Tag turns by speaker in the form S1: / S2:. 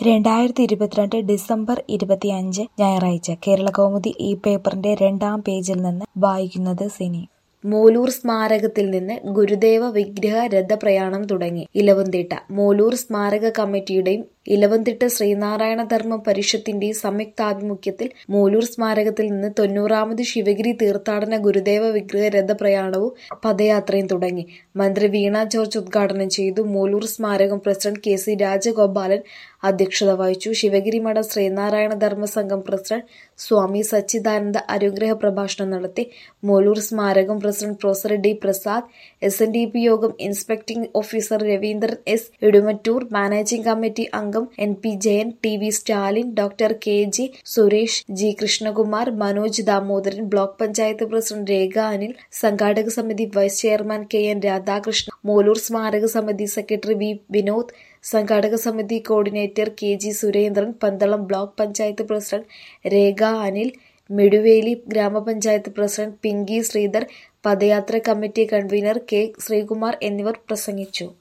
S1: രണ്ടായിരത്തി ഇരുപത്തിരണ്ട് ഡിസംബർ ഇരുപത്തിയഞ്ച് ഞായറാഴ്ച കേരളകൗമുദി ഈ പേപ്പറിന്റെ രണ്ടാം പേജിൽ നിന്ന് വായിക്കുന്നത് സിനി മൂലൂർ സ്മാരകത്തിൽ നിന്ന് ഗുരുദേവ വിഗ്രഹ രഥപ്രയാണം തുടങ്ങി ഇലവന്തിട്ട മൂലൂർ സ്മാരക കമ്മിറ്റിയുടെയും ഇലവന്തിട്ട ശ്രീനാരായണ ധർമ്മ പരിഷത്തിന്റെയും സംയുക്താഭിമുഖ്യത്തിൽ മൂലൂർ സ്മാരകത്തിൽ നിന്ന് തൊണ്ണൂറാമത് ശിവഗിരി തീർത്ഥാടന ഗുരുദേവ വിഗ്രഹ രഥപ്രയാണവും പദയാത്രയും തുടങ്ങി മന്ത്രി വീണ ജോർജ് ഉദ്ഘാടനം ചെയ്തു മൂലൂർ സ്മാരകം പ്രസിഡന്റ് കെ സി രാജഗോപാലൻ അധ്യക്ഷത വഹിച്ചു ശിവഗിരി മഠം ശ്രീനാരായണ ധർമ്മ സംഘം പ്രസിഡന്റ് സ്വാമി സച്ചിദാനന്ദ അനുഗ്രഹ പ്രഭാഷണം നടത്തി മൂലൂർ സ്മാരകം president professor D Prasad S N D P യോഗം inspecting officer Raveendran S Edumattoor managing committee അംഗം N P Jayan T V Stalin doctor K G Suresh G Krishnakumar Manoj Damodaran block panchayat president Rekha Anil സംഘാടക സമിതി vice chairman K N Radhakrishnan Moolur സ്മാരക സമിതി സെക്രട്ടറി വി വിനോദ് സംഘാടക സമിതി coordinator K G Surendran Pandalam block panchayat president Rekha Anil Miduveli ഗ്രാമപഞ്ചായത്ത് president Pinky Sridhar പദയാത്ര committee convener K Sreekumar എന്നിവർ പ്രസംഗിച്ചു